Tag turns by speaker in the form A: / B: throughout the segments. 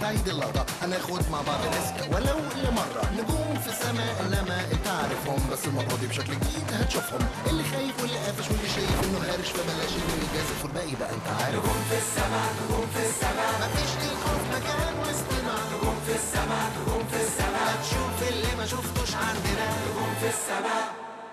A: نعيد اللقطة هناخد مع بعض ريسك ولو لمرة نجوم في السماء لما تعرفهم بس المرة دي بشكل جديد هتشوفهم اللي خايف واللي قافش واللي شايف انه هارش فبلاش انه يجازف والباقي بقى انت عارف نجوم في السماء نجوم في السماء مفيش للخوف مكان واستماع نجوم في السماء نجوم في السماء هتشوف اللي ما شفتوش عندنا نجوم في السماء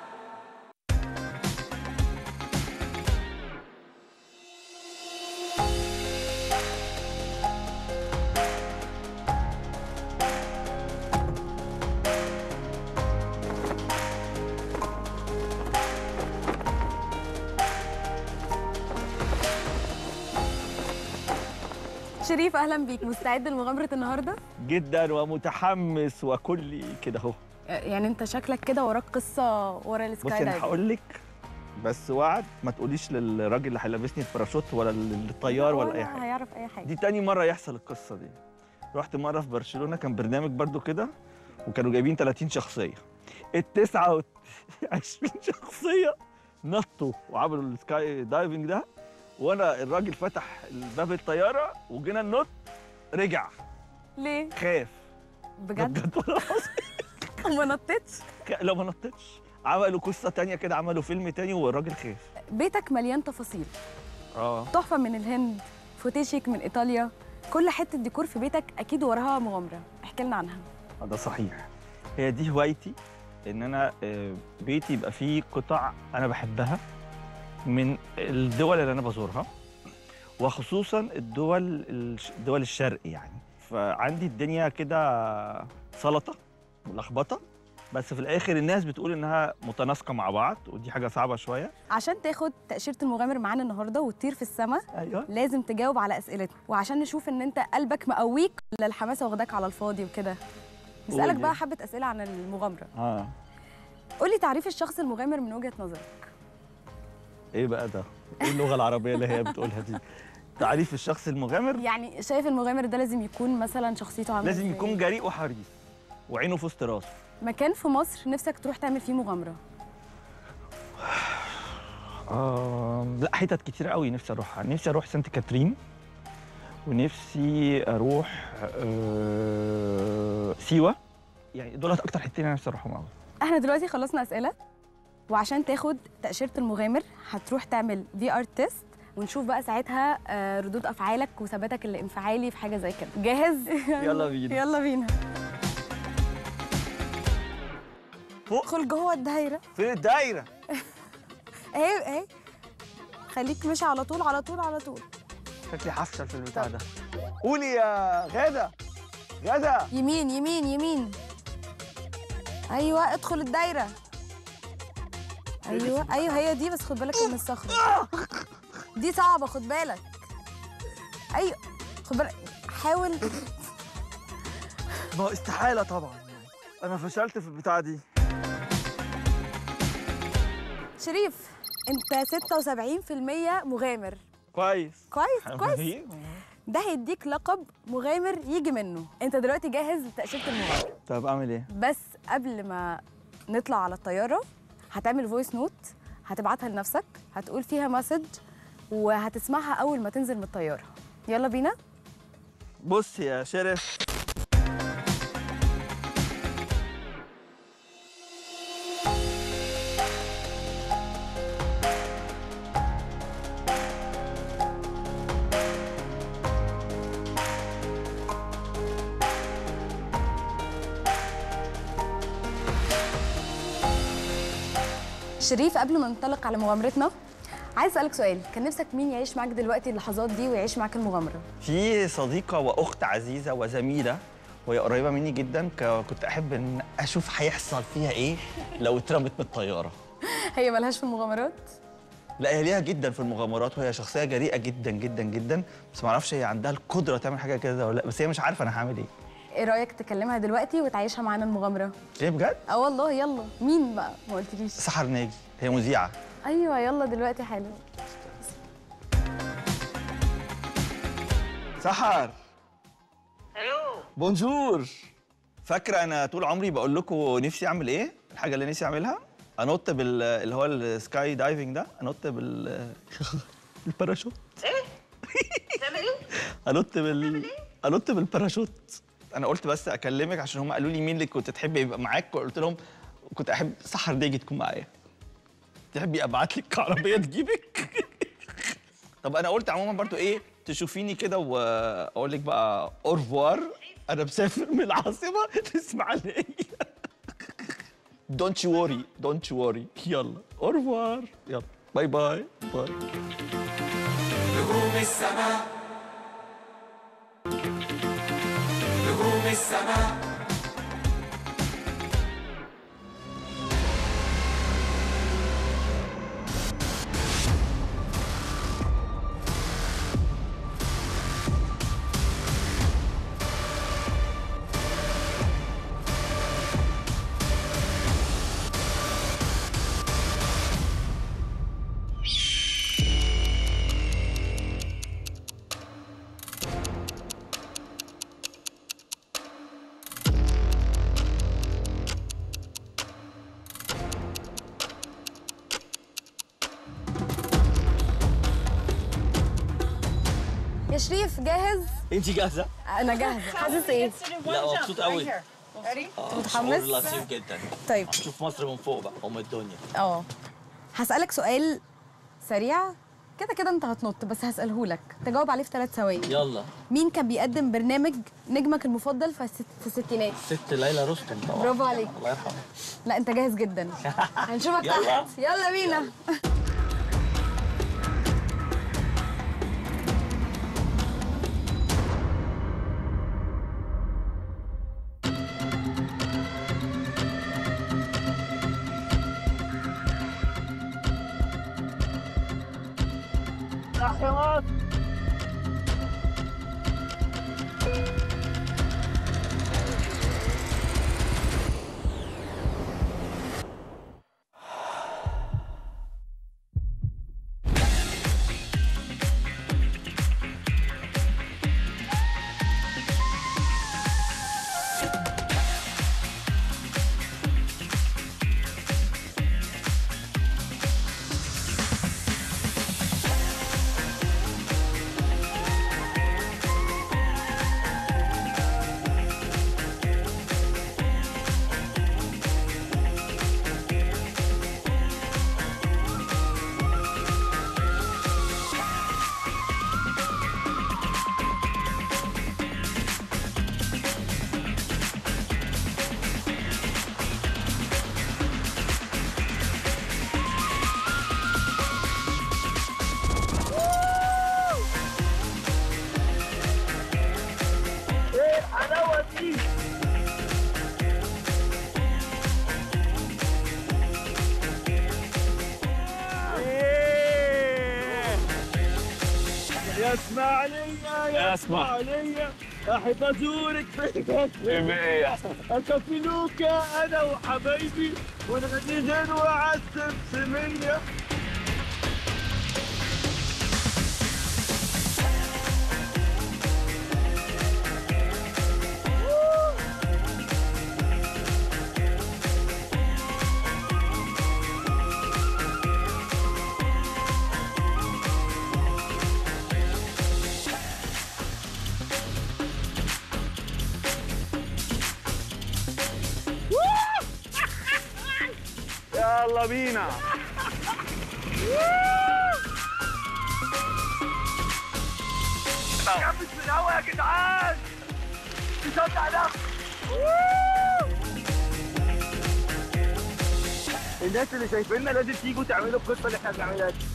B: شريف اهلا بيك مستعد لمغامره النهارده
C: جدا ومتحمس وكلي كده اهو
B: يعني انت شكلك كده وراك قصه ورا السكاي
C: بصي انا
B: دايفنج
C: هقول لك بس وعد ما تقوليش للراجل اللي هيلبسني الباراشوت ولا للطيار ولا اي حاجه
B: هيعرف اي حاجه
C: دي تاني مره يحصل القصه دي رحت مره في برشلونه كان برنامج برضو كده وكانوا جايبين 30 شخصيه ال 29 شخصيه نطوا وعملوا السكاي دايفنج ده وانا الراجل فتح باب الطياره وجينا النط رجع
B: ليه
C: خاف
B: بجد
C: بجد والله العظيم.
B: وما نطيتش
C: ك- لو ما نطتش عملوا قصه تانية كده عملوا فيلم تاني والراجل خاف
B: بيتك مليان تفاصيل
C: اه
B: تحفه من الهند فوتيشيك من ايطاليا كل حته ديكور في بيتك اكيد وراها مغامره احكي لنا عنها
C: ده صحيح هي دي هوايتي ان انا آه، بيتي يبقى فيه قطع انا بحبها من الدول اللي انا بزورها وخصوصا الدول الش- دول الشرق يعني فعندي الدنيا كده سلطه ملخبطه بس في الاخر الناس بتقول انها متناسقه مع بعض ودي حاجه صعبه شويه
B: عشان تاخد تاشيره المغامر معانا النهارده وتطير في السماء
C: ايوه
B: لازم تجاوب على اسئلتنا وعشان نشوف ان انت قلبك مقويك ولا الحماسه واخداك على الفاضي وكده نسالك
C: قولي.
B: بقى حبه اسئله عن المغامره
C: اه
B: قولي تعريف الشخص المغامر من وجهه نظرك
C: ايه بقى ده ايه اللغه العربيه اللي هي بتقولها دي تعريف الشخص المغامر
B: يعني شايف المغامر ده لازم يكون مثلا شخصيته عامله
C: لازم
B: إزاي؟
C: يكون جريء وحريص وعينه في وسط راسه
B: مكان في مصر نفسك تروح تعمل فيه مغامره
C: آه لا حتت كتير قوي نفسي اروحها نفسي اروح سانت كاترين ونفسي اروح آه سيوه يعني دولت اكتر حتتين انا نفسي اروحهم قوي
B: احنا دلوقتي خلصنا اسئله وعشان تاخد تاشيره المغامر هتروح تعمل في ار تيست ونشوف بقى ساعتها آه، ردود افعالك وثباتك الانفعالي في حاجه زي كده جاهز
C: يلا بينا.
B: يلا بينا
C: فوق.
B: ادخل جوه الدايره
C: فين الدايره
B: اهي اهي خليك ماشي على طول على طول على طول
C: شكلي هفشل في البتاع ده قولي يا غاده غاده
B: يمين يمين يمين ايوه ادخل الدايره ايوه ايوه هي دي بس خد بالك من الصخره دي صعبه خد بالك ايوه خد بالك حاول
C: ما هو استحاله طبعا يعني انا فشلت في البتاع دي
B: شريف انت 76% مغامر
C: كويس
B: كويس كويس ده هيديك لقب مغامر يجي منه انت دلوقتي جاهز لتاشيره المغامره
C: طب اعمل ايه
B: بس قبل ما نطلع على الطياره هتعمل فويس نوت هتبعتها لنفسك هتقول فيها مسج وهتسمعها اول ما تنزل من الطياره يلا بينا
C: بص يا شرف
B: شريف قبل ما ننطلق على مغامرتنا عايز اسالك سؤال كان نفسك مين يعيش معاك دلوقتي اللحظات دي ويعيش معاك المغامره
C: في صديقة وأخت عزيزة وزميلة وهي قريبة مني جدا ك- كنت أحب إن أشوف هيحصل فيها إيه لو اترمت من الطيارة
B: هي ملهاش في المغامرات
C: لا هي ليها جدا في المغامرات وهي شخصية جريئة جدا جدا جدا بس ما اعرفش هي عندها القدرة تعمل حاجة كده ولا لا بس هي مش عارفة أنا هعمل إيه
B: ايه رايك تكلمها دلوقتي وتعيشها معانا المغامره
C: إيه بجد؟
B: اه والله يلا مين بقى ما قلتليش
C: سحر ناجي هي مذيعة
B: ايوه يلا دلوقتي حالا
C: سحر
D: الو
C: بونجور فاكرة أنا طول عمري بقول لكم نفسي أعمل إيه؟ الحاجة اللي نفسي أعملها؟ أنط بال اللي هو السكاي دايفنج ده أنط بال الباراشوت
D: ايه؟ تعمل ايه؟
C: انط بال انط بالباراشوت انا قلت بس اكلمك عشان هم قالوا لي مين اللي كنت تحب يبقى معاك قلت لهم كنت احب سحر ديجي تكون معايا تحبي ابعت لك عربيه تجيبك طب انا قلت عموما برضو ايه تشوفيني كده واقول لك بقى اورفوار انا مسافر من العاصمه لاسماعيليه دونت يو وري دونت يو وري يلا اورفوار يلا باي باي باي
E: نجوم السماء نجوم السماء
B: يا شريف جاهز
C: انت جاهزه
B: انا جاهزه حاسس ايه
C: لا مبسوط قوي
B: متحمس؟
C: شعور لطيف جدا
B: طيب
C: هنشوف مصر من فوق بقى ام الدنيا
B: اه هسألك سؤال سريع كده كده انت هتنط بس هسأله لك تجاوب عليه في ثلاث ثواني
C: يلا
B: مين كان بيقدم برنامج نجمك المفضل في الست- في الستينات
C: ست ليلى رستم طبعا
B: برافو عليك
C: الله يرحمها
B: لا انت جاهز جدا هنشوفك
C: يلا.
B: تحت يلا بينا
C: يا اسماعيلية يا اسماعيلية احب ازورك في الكافيه اكفلوك انا وحبايبي ونغني غنوة على السمسمية يلا بينا كمس من الهوا يا جدعان نشجع ده الناس اللي شايفيننا لازم تيجوا تعملوا القصه اللي احنا بنعملها دي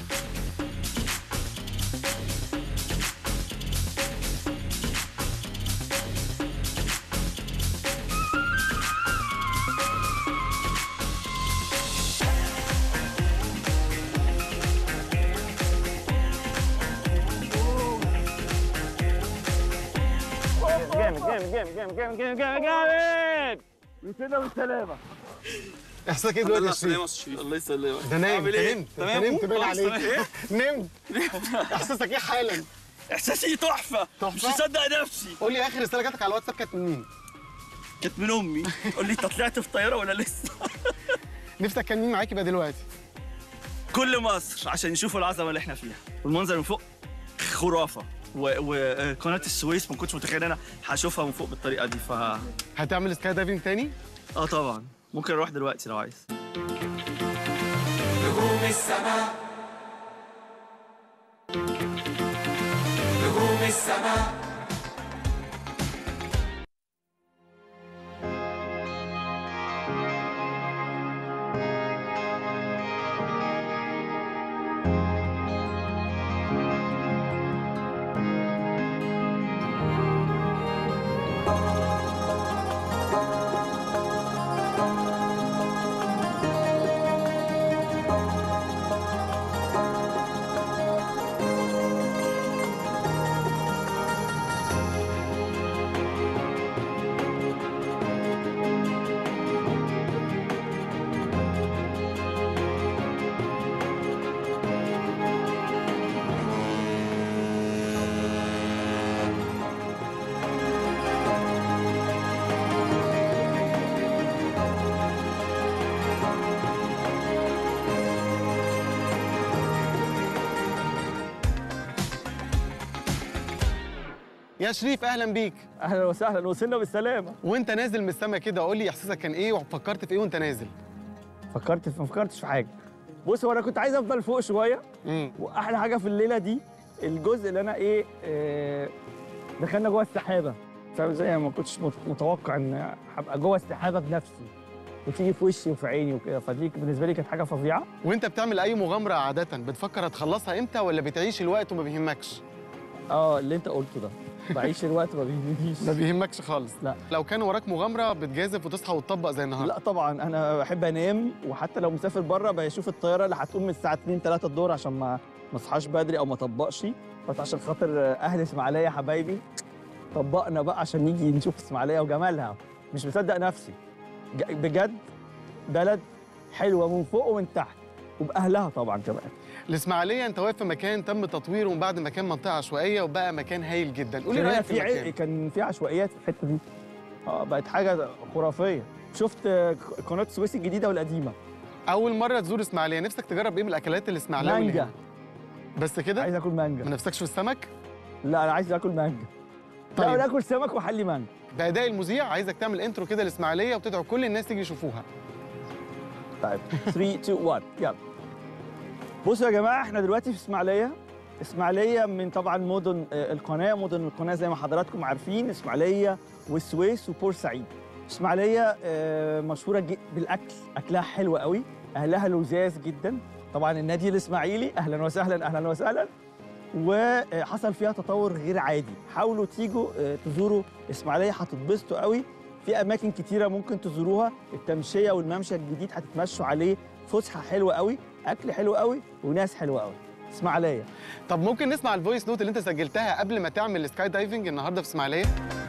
C: جامد جامد جامد جامد جامد جامد جامد جامد وصلنا بالسلامة
F: احساسك ايه دلوقتي يا شريف؟
C: الله يسلمك
F: ده نايم
C: عامل
F: انت
C: ايه؟
F: نمت انت
C: تمام؟
F: نمت باين
C: خلاص،
F: عليك
C: تمام.
F: نمت احساسك ايه حالا؟
C: احساسي تحفه
F: تحفة؟
C: مش مصدق نفسي
F: قول لي اخر رساله جاتك على الواتساب كانت من مين؟
C: كانت من امي قول لي انت طلعت في طياره ولا لسه
F: نفسك كان مين معاك يبقى دلوقتي؟
C: كل مصر عشان يشوفوا العظمه اللي احنا فيها والمنظر من فوق خرافه وقناه السويس ما كنتش متخيل ان انا هشوفها من فوق بالطريقه دي ف
F: هتعمل سكاي دايفنج تاني
C: اه طبعا ممكن اروح دلوقتي لو عايز
E: نجوم السماء نجوم السماء
F: يا شريف اهلا بيك
G: اهلا وسهلا وصلنا بالسلامه
F: وانت نازل من السما كده قول لي احساسك كان ايه وفكرت في ايه وانت نازل
G: فكرت في ما فكرتش في حاجه بص هو انا كنت عايز افضل فوق شويه
F: امم
G: واحلى حاجه في الليله دي الجزء اللي انا ايه آه دخلنا جوه السحابه فاهم ازاي أنا ما كنتش مت- متوقع ان هبقى جوه السحابه بنفسي وتيجي في وشي وفي عيني وكده فدي بالنسبه لي كانت حاجه فظيعه
F: وانت بتعمل اي مغامره عاده بتفكر هتخلصها امتى ولا بتعيش الوقت وما بيهمكش
G: اه اللي انت قلته ده بعيش الوقت ما بيهمنيش
F: ما بيهمكش خالص
G: لا.
F: لو كان وراك مغامره بتجازف وتصحى وتطبق زي النهارده
G: لا طبعا انا بحب انام وحتى لو مسافر بره بشوف الطياره اللي هتقوم من الساعه 2 3 الظهر عشان ما ما اصحاش بدري او ما اطبقش بس عشان خاطر اهل اسماعيليه يا حبايبي طبقنا بقى عشان نيجي نشوف اسماعيليه وجمالها مش مصدق نفسي ج- بجد بلد حلوه من فوق ومن تحت وباهلها طبعا كمان
F: الاسماعيليه انت واقف في مكان تم تطويره من بعد ما كان منطقه عشوائيه وبقى مكان هايل جدا قول لي
G: كان هنا
F: رايك في
G: في عي-
F: المكان
G: كان في عشوائيات في الحته دي اه بقت حاجه خرافيه شفت آه، قناه السويس الجديده والقديمه
F: اول مره تزور اسماعيليه نفسك تجرب ايه من الاكلات الاسماعيليه اللي
G: مانجا
F: هنا؟ بس كده
G: عايز اكل مانجا
F: ما نفسكش في السمك
G: لا انا عايز اكل مانجا طيب.
F: طيب.
G: لا ناكل سمك وحلي مانجا
F: باداء المذيع عايزك تعمل انترو كده لاسماعيليه وتدعو كل الناس تيجي يشوفوها
G: طيب 3 2 1 يلا بصوا يا جماعه احنا دلوقتي في اسماعيليه اسماعيليه من طبعا مدن آه، القناه مدن القناه زي ما حضراتكم عارفين اسماعيليه والسويس وبورسعيد اسماعيليه آه، مشهوره جي- بالاكل اكلها حلو قوي اهلها لذاذ جدا طبعا النادي الاسماعيلي اهلا وسهلا اهلا وسهلا وحصل فيها تطور غير عادي حاولوا تيجوا آه، تزوروا اسماعيليه هتتبسطوا قوي في اماكن كتيره ممكن تزوروها التمشيه والممشى الجديد هتتمشوا عليه فسحه حلوه قوي اكل حلو قوي وناس حلوه قوي اسماعيليه
F: طب ممكن نسمع الفويس نوت اللي انت سجلتها قبل ما تعمل السكاي دايفنج النهارده في اسماعيليه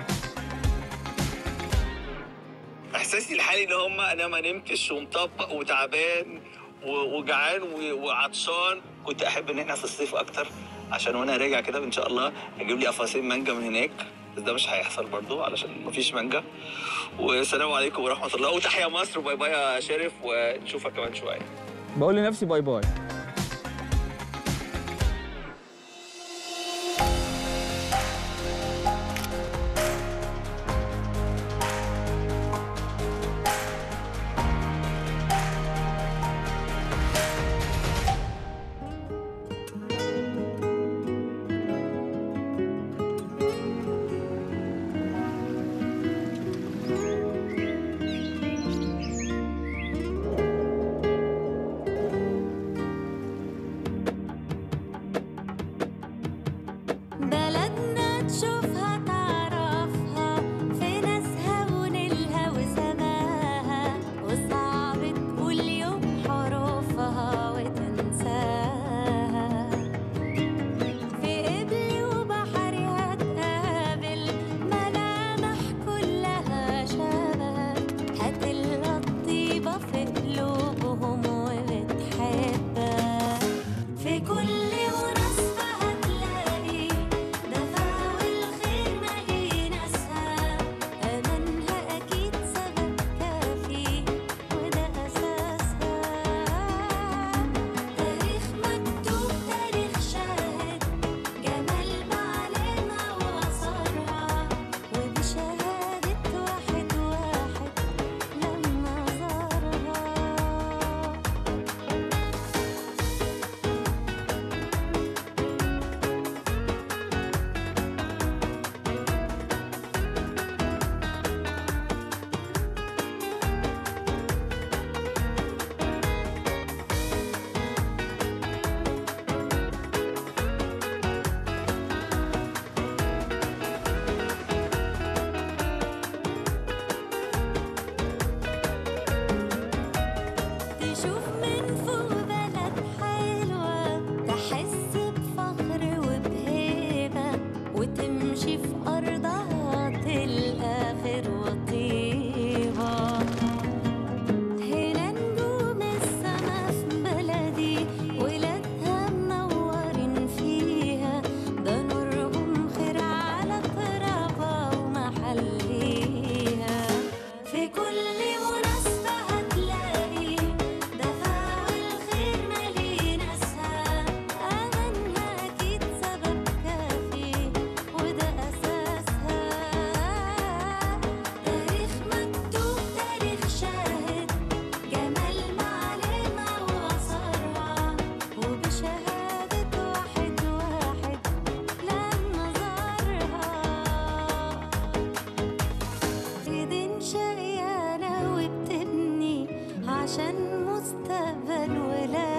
C: احساسي الحالي ان هم انا ما نمتش ومطبق وتعبان و- وجعان و- وعطشان كنت احب ان احنا في الصيف اكتر عشان وانا راجع كده ان شاء الله اجيب لي قفصين مانجا من هناك بس ده مش هيحصل برضو علشان مفيش مانجا والسلام عليكم ورحمه الله وتحيا مصر وباي باي يا شريف ونشوفك كمان شويه
G: بقول لنفسي باي باي
H: وبتبني عشان مستقبل ولادنا